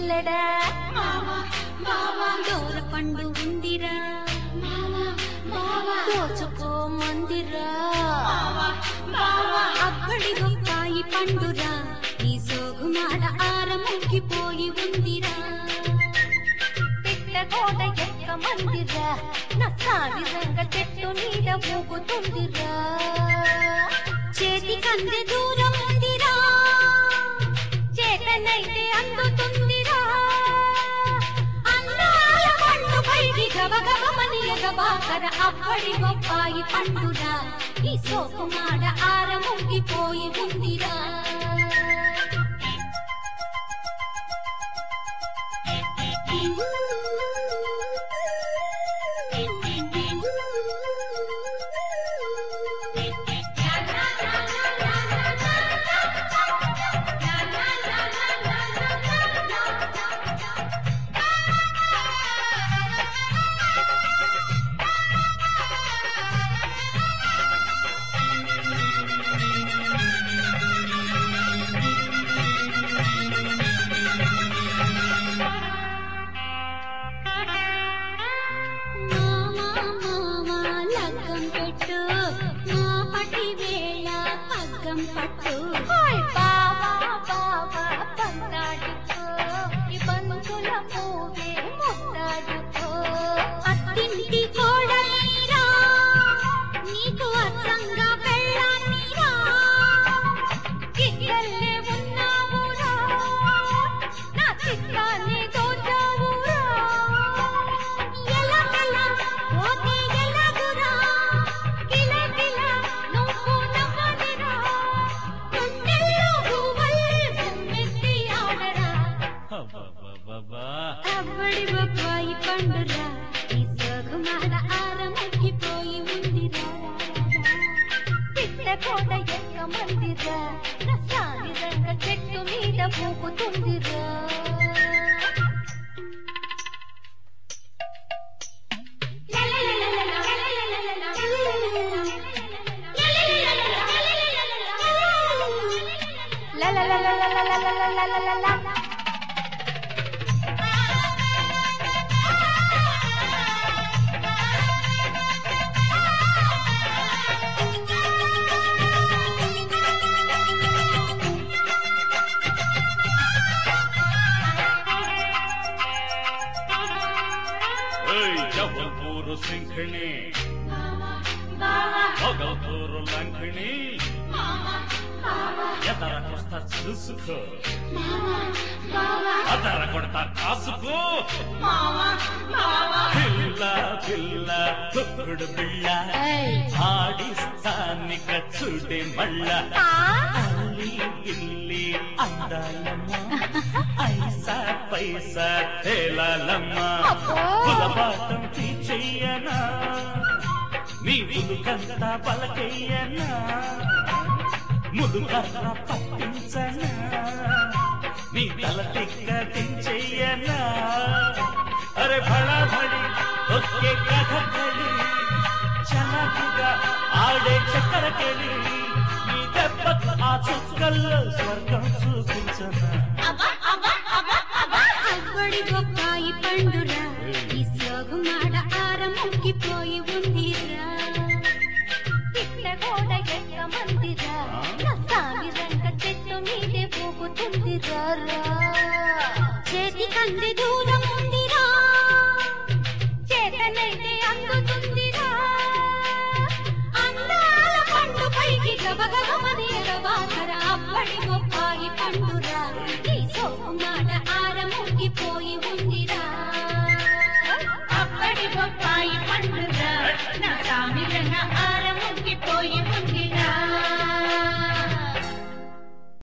పిల్లడా దూర పండు ఉందిరా దోచుకో మందిరా అప్పడి గొప్పాయి పండురా ఈ సోగుమాడ ఆరముగిపోయి ఉందిరా పిట్టగోడ ఎక్క మందిరా నా సావి రంగ చెట్టు నీడ ఊగుతుందిరా చేతి కందె దూరం ఉందిరా చేతనైతే అందుతుందిరా అందాల పండు పైకి గబగబమని ఎగబాకర అప్పడి బొప్పాయి పండురా ఈ సోకుమాడ ఆరముగిపోయి ఉందిరా మామా మామా లగ్గం పెట్టు మా పటి వేళ పగ్గం పట్టు బావా బావా పందాడుకో ఈ బంధుల పూవే ముద్దాడుకో అత్తింటి కోడలీరా నీకు అచ్చంగా పెళ్ళాన్నిరా ఇక్కల్లే ఉన్నావురా నా చిత్తాన్ని దోచావురా ఎలగల పోతే ఎలగురా కిలకిల నువ్వు నవ్వదిరా గుండెల్లో గువ్వలే గుమ్మెత్తి ఆడరా అబ్బబ్బబ్బబ్బా. అవ్వడి బొప్పాయి పండురా ఈ సోగుమాడ ఆరముగిపోయి ఉందిరా పిట్ట కోట ఎక్క మందిరా రసాని రంగ చెట్టు మీద పూకుతుందిరా La la la la la la la la la la la la ಏಯ್ ಜಬಲ್ಪುರ ಸಿಂಖಣಿ భగల్పూరు లంకిణి ఎదర కొస్త చూసుకో అదర కొడత కాసుకో పిల్ల పిల్ల తొక్కుడు బిళ్ళ ఆడిస్తానిక చూడే మళ్ళ అల్లి గిల్లి అందాలమ్మ ఐసా పైసా తేలాలమ్మ కులపాతం చెయ్యనా నీ ములుకంతా పలకయ్యనా ములుకర్ర పట్టించనా నీ తల తిక్క దించెయ్యనా అరే భళ భడి ఒకే కథకళి చలకుగా ఆడే చక్కెరకెళ్ళి నీ దెబ్బకు ఆ చుక్కల్లో స్వర్గం చూపించనా అవ్వడి బొప్పాయి పండురా ఈ సోగుమాడ ఆరముగిపోయి ఉందిరా పిట్ట గోడ ఎక్క మందిరా రసాని రంగ చెట్టు మీదే పోగుతుందిరా రా. చేతి కంది దూరం ఉందిరా చేతనైతే అందుతుందిరా అందాల పండు పైకి గబగబమని ఎగబాకర అప్పటి బొప్పాయి పండురా ఈ సోకుమాడ ఆరముగిపోయి ఉందిరా అప్పటి బొప్పాయి పండుగ నా సామి రంగ